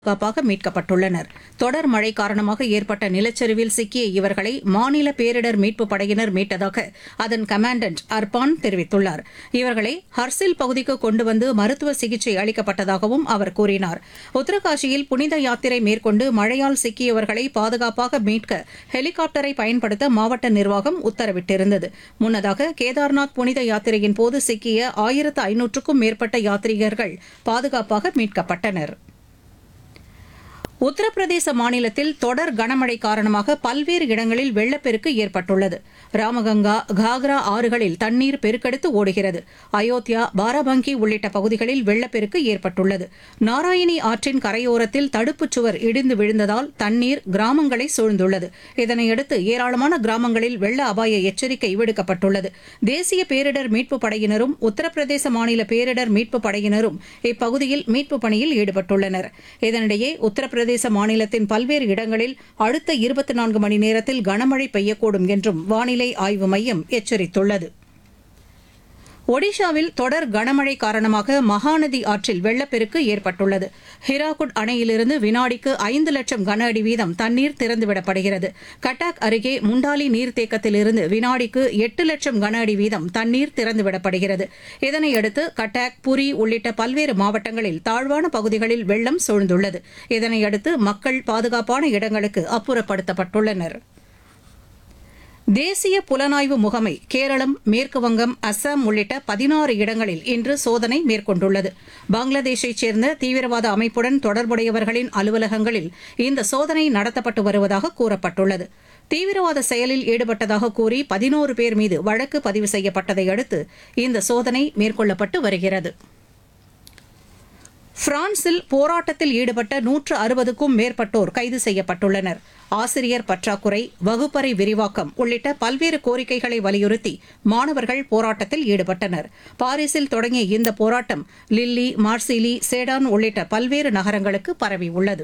பாதுகாப்பாக மீட்கப்பட்டுள்ளனர் தொடர் மழை காரணமாக ஏற்பட்ட நிலச்சரிவில் சிக்கிய இவர்களை மாநில பேரிடர் மீட்புப் படையினர் மீட்டதாக அதன் கமாண்டன்ட் அர்பான் தெரிவித்துள்ளார் இவர்களை ஹர்சில் பகுதிக்கு கொண்டு வந்து மருத்துவ சிகிச்சை அளிக்கப்பட்டதாகவும் அவர் கூறினார் உத்தரகாஷியில் புனித யாத்திரை மேற்கொண்டு மழையால் சிக்கியவர்களை பாதுகாப்பாக மீட்க ஹெலிகாப்டரை பயன்படுத்த மாவட்ட நிர்வாகம் உத்தரவிட்டிருந்தது முன்னதாக கேதார்நாத் புனித யாத்திரையின் போது சிக்கிய ஆயிரத்து ஐநூற்றுக்கும் மேற்பட்ட யாத்ரீகர்கள் பாதுகாப்பாக மீட்கப்பட்டனர் உத்தரப்பிரதேச மாநிலத்தில் தொடர் கனமழை காரணமாக பல்வேறு இடங்களில் வெள்ளப்பெருக்கு ஏற்பட்டுள்ளது ராமகங்கா காக்ரா ஆறுகளில் தண்ணீர் பெருக்கெடுத்து ஓடுகிறது அயோத்தியா பாராபங்கி உள்ளிட்ட பகுதிகளில் வெள்ளப்பெருக்கு ஏற்பட்டுள்ளது நாராயணி ஆற்றின் கரையோரத்தில் தடுப்புச் சுவர் இடிந்து விழுந்ததால் தண்ணீர் கிராமங்களை சூழ்ந்துள்ளது இதனையடுத்து ஏராளமான கிராமங்களில் வெள்ள அபாய எச்சரிக்கை விடுக்கப்பட்டுள்ளது தேசிய பேரிடர் மீட்புப் படையினரும் உத்தரப்பிரதேச மாநில பேரிடர் மீட்புப் படையினரும் இப்பகுதியில் மீட்புப் பணியில் ஈடுபட்டுள்ளனர் இதனிடையே உத்தரப்பிரதேச மாநிலத்தின் பல்வேறு இடங்களில் அடுத்த இருபத்தி நான்கு மணி நேரத்தில் கனமழை பெய்யக்கூடும் என்றும் வானிலை ஆய்வு மையம் எச்சரித்துள்ளது ஒடிஷாவில் தொடர் கனமழை காரணமாக மகாநதி ஆற்றில் வெள்ளப்பெருக்கு ஏற்பட்டுள்ளது ஹிராகுட் அணையிலிருந்து வினாடிக்கு ஐந்து லட்சம் கன அடி வீதம் தண்ணீர் திறந்துவிடப்படுகிறது கட்டாக் அருகே முண்டாலி நீர்த்தேக்கத்திலிருந்து வினாடிக்கு எட்டு லட்சம் கன அடி வீதம் தண்ணீர் திறந்துவிடப்படுகிறது இதனையடுத்து கட்டாக் புரி உள்ளிட்ட பல்வேறு மாவட்டங்களில் தாழ்வான பகுதிகளில் வெள்ளம் சூழ்ந்துள்ளது இதனையடுத்து மக்கள் பாதுகாப்பான இடங்களுக்கு அப்புறப்படுத்தப்பட்டுள்ளனா் தேசிய புலனாய்வு முகமை கேரளம் மேற்குவங்கம் அஸ்ஸாம் உள்ளிட்ட பதினாறு இடங்களில் இன்று சோதனை மேற்கொண்டுள்ளது பங்களாதேஷைச் சேர்ந்த தீவிரவாத அமைப்புடன் தொடர்புடையவர்களின் அலுவலகங்களில் இந்த சோதனை நடத்தப்பட்டு வருவதாக கூறப்பட்டுள்ளது தீவிரவாத செயலில் ஈடுபட்டதாக கூறி பதினோரு பேர் மீது வழக்கு பதிவு செய்யப்பட்டதை அடுத்து இந்த சோதனை மேற்கொள்ளப்பட்டு வருகிறது பிரான்சில் போராட்டத்தில் ஈடுபட்ட நூற்று அறுபதுக்கும் மேற்பட்டோர் கைது செய்யப்பட்டுள்ளனர் ஆசிரியர் பற்றாக்குறை வகுப்பறை விரிவாக்கம் உள்ளிட்ட பல்வேறு கோரிக்கைகளை வலியுறுத்தி மாணவர்கள் போராட்டத்தில் ஈடுபட்டனர் பாரிஸில் தொடங்கிய இந்த போராட்டம் லில்லி மார்சிலி சேடான் உள்ளிட்ட பல்வேறு நகரங்களுக்கு பரவியுள்ளது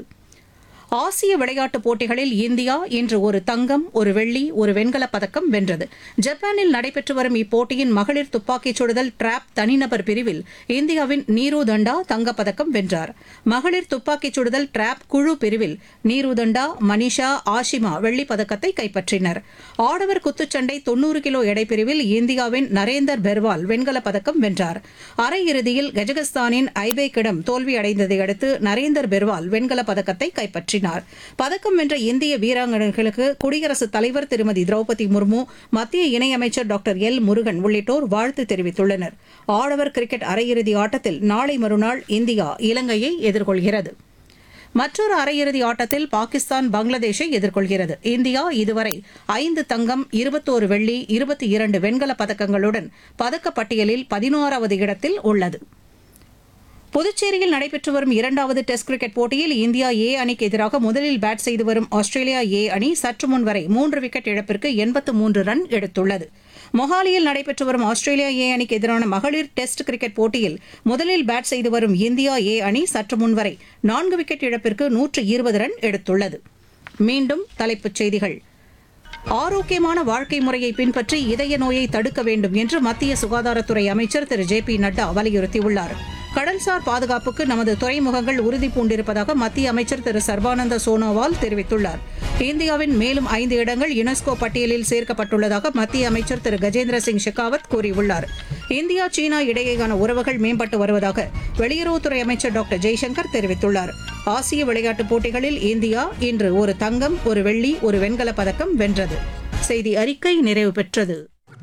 ஆசிய விளையாட்டுப் போட்டிகளில் இந்தியா இன்று ஒரு தங்கம் ஒரு வெள்ளி ஒரு வெண்கலப் பதக்கம் வென்றது ஜப்பானில் நடைபெற்று வரும் இப்போட்டியின் மகளிர் துப்பாக்கிச் சுடுதல் டிராப் தனிநபர் பிரிவில் இந்தியாவின் நீரு தண்டா தங்கப்பதக்கம் வென்றார் மகளிர் துப்பாக்கிச் சுடுதல் டிராப் குழு பிரிவில் நீரு தண்டா மனிஷா ஆஷிமா வெள்ளிப் பதக்கத்தை கைப்பற்றினர் ஆடவர் குத்துச்சண்டை தொன்னூறு கிலோ எடைப்பிரிவில் இந்தியாவின் நரேந்தர் பெர்வால் வெண்கலப் பதக்கம் வென்றார் அரையிறுதியில் கஜகஸ்தானின் ஐபேக்கிடம் தோல்வியடைந்ததை அடுத்து நரேந்தர் பெர்வால் வெண்கலப் பதக்கத்தை கைப்பற்றினார் வெற்றினார் பதக்கம் வென்ற இந்திய வீராங்கனைகளுக்கு குடியரசுத் தலைவர் திருமதி திரௌபதி முர்மு மத்திய இணையமைச்சர் டாக்டர் எல் முருகன் உள்ளிட்டோர் வாழ்த்து தெரிவித்துள்ளனர் ஆடவர் கிரிக்கெட் அரையிறுதி ஆட்டத்தில் நாளை மறுநாள் இந்தியா இலங்கையை எதிர்கொள்கிறது மற்றொரு அரையிறுதி ஆட்டத்தில் பாகிஸ்தான் பங்களாதேஷை எதிர்கொள்கிறது இந்தியா இதுவரை ஐந்து தங்கம் இருபத்தோரு வெள்ளி இருபத்தி இரண்டு வெண்கலப் பதக்கங்களுடன் பதக்கப்பட்டியலில் பதினோராவது இடத்தில் உள்ளது புதுச்சேரியில் நடைபெற்று வரும் இரண்டாவது டெஸ்ட் கிரிக்கெட் போட்டியில் இந்தியா ஏ அணிக்கு எதிராக முதலில் பேட் செய்து வரும் ஆஸ்திரேலியா ஏ அணி சற்று முன் வரை மூன்று விக்கெட் இழப்பிற்கு எண்பத்து மூன்று ரன் எடுத்துள்ளது மொஹாலியில் நடைபெற்று வரும் ஆஸ்திரேலியா ஏ அணிக்கு எதிரான மகளிர் டெஸ்ட் கிரிக்கெட் போட்டியில் முதலில் பேட் செய்து வரும் இந்தியா ஏ அணி சற்று முன் வரை நான்கு விக்கெட் இழப்பிற்கு நூற்று இருபது ரன் எடுத்துள்ளது மீண்டும் தலைப்புச் செய்திகள் ஆரோக்கியமான வாழ்க்கை முறையை பின்பற்றி இதய நோயை தடுக்க வேண்டும் என்று மத்திய சுகாதாரத்துறை அமைச்சர் திரு ஜே பி நட்டா வலியுறுத்தியுள்ளார் கடல்சார் பாதுகாப்புக்கு நமது துறைமுகங்கள் உறுதி பூண்டிருப்பதாக மத்திய அமைச்சர் திரு சர்பானந்த சோனோவால் தெரிவித்துள்ளார் இந்தியாவின் மேலும் ஐந்து இடங்கள் யுனெஸ்கோ பட்டியலில் சேர்க்கப்பட்டுள்ளதாக மத்திய அமைச்சர் திரு கஜேந்திர சிங் ஷெகாவத் கூறியுள்ளார் இந்தியா சீனா இடையேயான உறவுகள் மேம்பட்டு வருவதாக வெளியுறவுத்துறை அமைச்சர் டாக்டர் ஜெய்சங்கர் தெரிவித்துள்ளார் ஆசிய விளையாட்டுப் போட்டிகளில் இந்தியா இன்று ஒரு தங்கம் ஒரு வெள்ளி ஒரு வெண்கலப் பதக்கம் வென்றது செய்தி அறிக்கை நிறைவு பெற்றது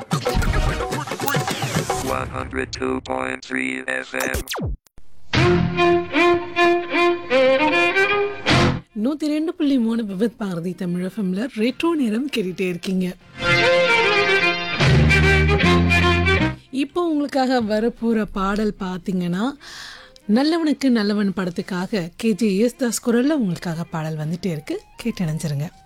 102.3 FM. நூற்றி ரெண்டு புள்ளி மூணு விபத் பாரதி தமிழ் எஃப்எம்ல ரெட்ரோ நேரம் கேட்டுட்டே இருக்கீங்க இப்போ உங்களுக்காக வரப்போகிற பாடல் பார்த்தீங்கன்னா நல்லவனுக்கு நல்லவன் படத்துக்காக கேஜே யேசுதாஸ் குரலில் உங்களுக்காக பாடல் வந்துட்டே இருக்கு கேட்டு நினைச்சிருங்க